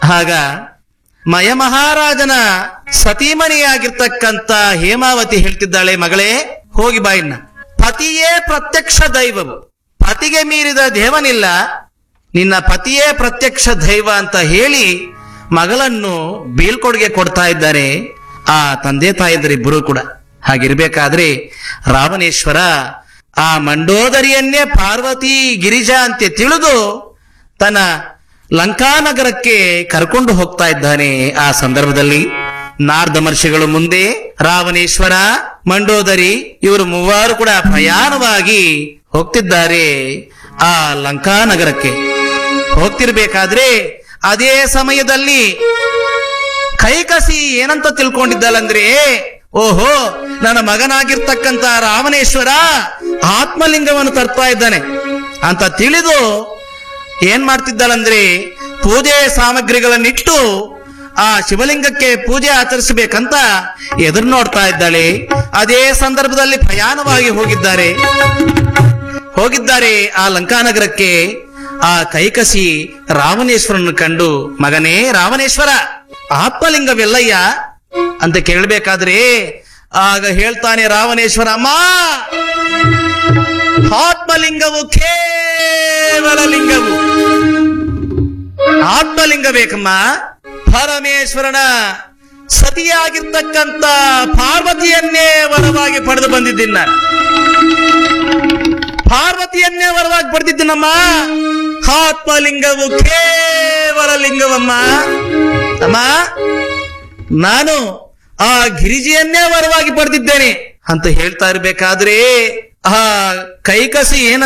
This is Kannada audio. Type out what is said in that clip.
ಆಗ ಮಯ ಮಹಾರಾಜನ ಸತೀಮಣಿಯಾಗಿರ್ತಕ್ಕಂತ ಹೇಮಾವತಿ ಹೇಳ್ತಿದ್ದಾಳೆ ಮಗಳೇ ಹೋಗಿ ಬಾಯಿನ್ನ ಪತಿಯೇ ಪ್ರತ್ಯಕ್ಷ ದೈವವು ಪತಿಗೆ ಮೀರಿದ ದೇವನಿಲ್ಲ ನಿನ್ನ ಪತಿಯೇ ಪ್ರತ್ಯಕ್ಷ ದೈವ ಅಂತ ಹೇಳಿ ಮಗಳನ್ನು ಬೀಳ್ಕೊಡುಗೆ ಕೊಡ್ತಾ ಇದ್ದಾರೆ ಆ ತಂದೆ ತಾಯಿದರಿಬ್ಬರು ಕೂಡ ಹಾಗಿರ್ಬೇಕಾದ್ರೆ ರಾವಣೇಶ್ವರ ಆ ಮಂಡೋದರಿಯನ್ನೇ ಪಾರ್ವತಿ ಗಿರಿಜಾ ಅಂತ ತಿಳಿದು ತನ್ನ ಲಂಕಾನಗರಕ್ಕೆ ಕರ್ಕೊಂಡು ಹೋಗ್ತಾ ಇದ್ದಾನೆ ಆ ಸಂದರ್ಭದಲ್ಲಿ ನಾರ್ದ ಮರ್ಷಿಗಳು ಮುಂದೆ ರಾವಣೇಶ್ವರ ಮಂಡೋದರಿ ಇವರು ಮೂವರು ಕೂಡ ಪ್ರಯಾಣವಾಗಿ ಹೋಗ್ತಿದ್ದಾರೆ ಆ ಲಂಕಾನಗರಕ್ಕೆ ಹೋಗ್ತಿರ್ಬೇಕಾದ್ರೆ ಅದೇ ಸಮಯದಲ್ಲಿ ಕೈಕಸಿ ಏನಂತ ತಿಳ್ಕೊಂಡಿದ್ದಲ್ಲಂದ್ರೆ ಓಹೋ ನನ್ನ ಮಗನಾಗಿರ್ತಕ್ಕಂತ ರಾಮನೇಶ್ವರ ಆತ್ಮಲಿಂಗವನ್ನು ತರ್ತಾ ಇದ್ದಾನೆ ಅಂತ ತಿಳಿದು ಏನ್ ಮಾಡ್ತಿದ್ದಾಳಂದ್ರೆ ಪೂಜೆ ಸಾಮಗ್ರಿಗಳನ್ನಿಟ್ಟು ಆ ಶಿವಲಿಂಗಕ್ಕೆ ಪೂಜೆ ಆಚರಿಸಬೇಕಂತ ಎದುರು ನೋಡ್ತಾ ಇದ್ದಾಳೆ ಅದೇ ಸಂದರ್ಭದಲ್ಲಿ ಪ್ರಯಾಣವಾಗಿ ಹೋಗಿದ್ದಾರೆ ಹೋಗಿದ್ದಾರೆ ಆ ಲಂಕಾನಗರಕ್ಕೆ ಆ ಕೈಕಸಿ ರಾವಣೇಶ್ವರನ್ನು ಕಂಡು ಮಗನೇ ರಾವಣೇಶ್ವರ ಆತ್ಮಲಿಂಗವೆಲ್ಲಯ್ಯ ಅಂತ ಕೇಳಬೇಕಾದ್ರೆ ಆಗ ಹೇಳ್ತಾನೆ ರಾವಣೇಶ್ವರ ಅಮ್ಮ ಆತ್ಮಲಿಂಗವು ಕೇವಲ ಲಿಂಗವು ಆತ್ಮಲಿಂಗ ಬೇಕಮ್ಮ ಪರಮೇಶ್ವರನ ಸತಿಯಾಗಿರ್ತಕ್ಕಂತ ಪಾರ್ವತಿಯನ್ನೇ ವರವಾಗಿ ಪಡೆದು ಬಂದಿದ್ದೀನಿ ನಾನು ಪಾರ್ವತಿಯನ್ನೇ ವರವಾಗಿ ಪಡೆದಿದ್ದೀನಮ್ಮ ಆತ್ಮಲಿಂಗವು ಕೇವಲ ಲಿಂಗವಮ್ಮ ಅಮ್ಮ ನಾನು ಆ ಗಿರಿಜೆಯನ್ನೇ ವರವಾಗಿ ಪಡೆದಿದ್ದೇನೆ ಅಂತ ಹೇಳ್ತಾ ಇರ್ಬೇಕಾದ್ರೆ ಆ ಕೈಕಸಿ ಏನ